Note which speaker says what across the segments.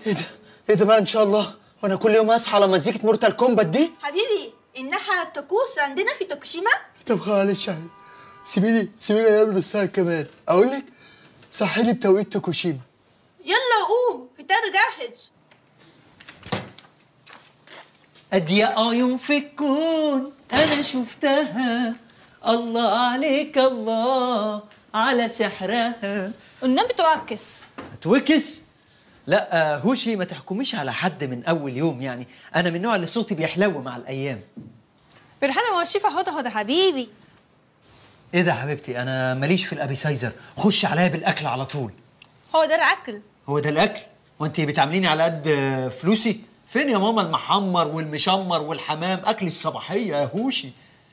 Speaker 1: ايه ده ايه ده بقى ان شاء الله وانا كل يوم اصحى على مزيكه مورتال كومبات دي
Speaker 2: حبيبي إنها طقوس عندنا في توكوشيما
Speaker 1: طب معلش يعني سيبيني سيبيني اقابل السهر كمان اقول لك صحي لي بتوقيت توكوشيما
Speaker 2: يلا قوم فطار جاهز
Speaker 3: أضيق عيون في الكون أنا شفتها الله عليك الله على سحرها
Speaker 2: والنبي تعكس
Speaker 3: توكس لا آه، هوشي ما تحكميش على حد من أول يوم يعني أنا من النوع اللي صوتي بيحلو مع الأيام
Speaker 2: فرحانة موشفة هدى هدى حبيبي
Speaker 3: إيه ده يا حبيبتي أنا ماليش في الأبيسايزر خش عليا بالأكل على طول
Speaker 2: هو ده الأكل
Speaker 3: هو ده الأكل وأنت بتعامليني على قد آه، فلوسي فين يا ماما المحمر والمشمر والحمام أكل الصباحية يا هوشي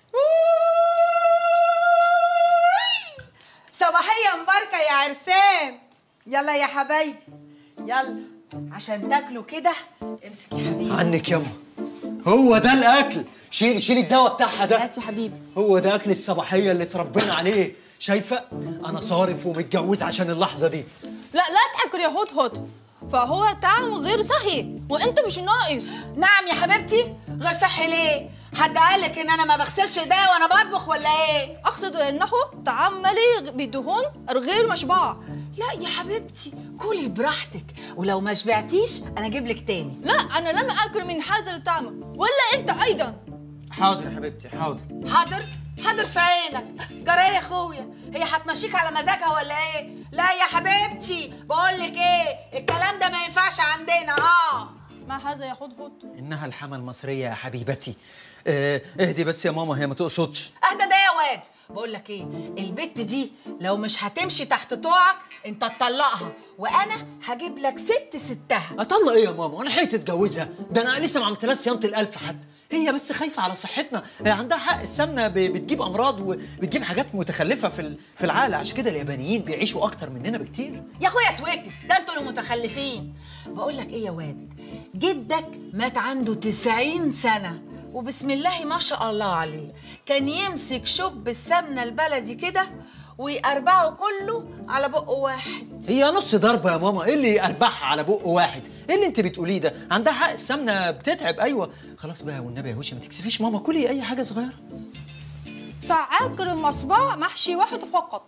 Speaker 4: صباحية مباركة يا عرسان يلا يا حبايبي يلا عشان تاكلوا كده امسك يا حبيبي
Speaker 3: عنك ياما هو ده الأكل شيلي شيلي الدواء بتاعها ده
Speaker 4: هات يا حبيبي
Speaker 3: هو ده اكل الصباحيه اللي اتربينا عليه شايفه انا صارف ومتجوز عشان اللحظه دي
Speaker 2: لا لا تحكر يا هوت هوت فهو طعم غير صحي وانت مش ناقص
Speaker 4: نعم يا حبيبتي غير صحي ليه حد قالك ان انا ما بغسلش ايديا وانا بطبخ ولا ايه
Speaker 2: اقصد انه طعام مليء بدهون غير مشبع
Speaker 4: لا يا حبيبتي كلي براحتك ولو ما شبعتيش انا اجيب لك تاني
Speaker 2: لا انا لم اكل من هذا الطعم ولا انت ايضا
Speaker 3: حاضر يا حبيبتي حاضر
Speaker 4: حاضر حاضر في عينك جرى يا اخويا هي هتمشيك على مزاجها ولا ايه لا يا حبيبتي بقول لك ايه الكلام ده ما ينفعش عندنا اه
Speaker 2: ما هذا يا هوت هوت
Speaker 3: انها الحما المصريه يا حبيبتي اه اهدي بس يا ماما هي ما تقصدش
Speaker 4: اهدى ده يا واد بقول لك ايه البت دي لو مش هتمشي تحت طوعك انت تطلقها وانا هجيب لك ست ستها
Speaker 3: اطلق ايه يا ماما انا حيت اتجوزها ده انا لسه ما عملتلهاش صيانه الالف حد هي بس خايفه على صحتنا هي عندها حق السمنه ب- بتجيب امراض وبتجيب حاجات متخلفه في ال- في العالم عشان كده اليابانيين بيعيشوا اكتر مننا بكتير
Speaker 4: يا اخويا تويكس ده انتوا اللي متخلفين بقول لك ايه يا واد جدك مات عنده 90 سنه وبسم الله ما شاء الله عليه كان يمسك شب السمنه البلدي كده ويقربعه كله على بق واحد
Speaker 3: هي نص ضربه يا ماما ايه اللي اربعها على بق واحد ايه اللي انت بتقوليه ده عندها حق السمنه بتتعب ايوه خلاص بقى والنبي يا هوشي ما تكسفيش ماما كلي اي حاجه صغيره
Speaker 2: ساعكر مصباح محشي واحد فقط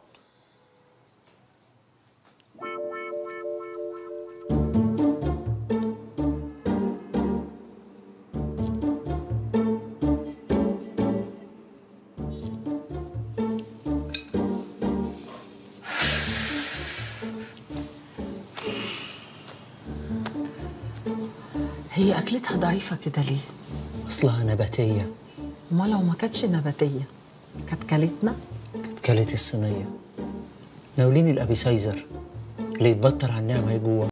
Speaker 4: هي اكلتها ضعيفه كده ليه
Speaker 3: اصلها نباتيه
Speaker 4: امال لو ما كانتش نباتيه كانت كلتنا
Speaker 3: كانت كلت الصينيه ناوليني الابيسايزر اللي يتبطر على النعمه جوه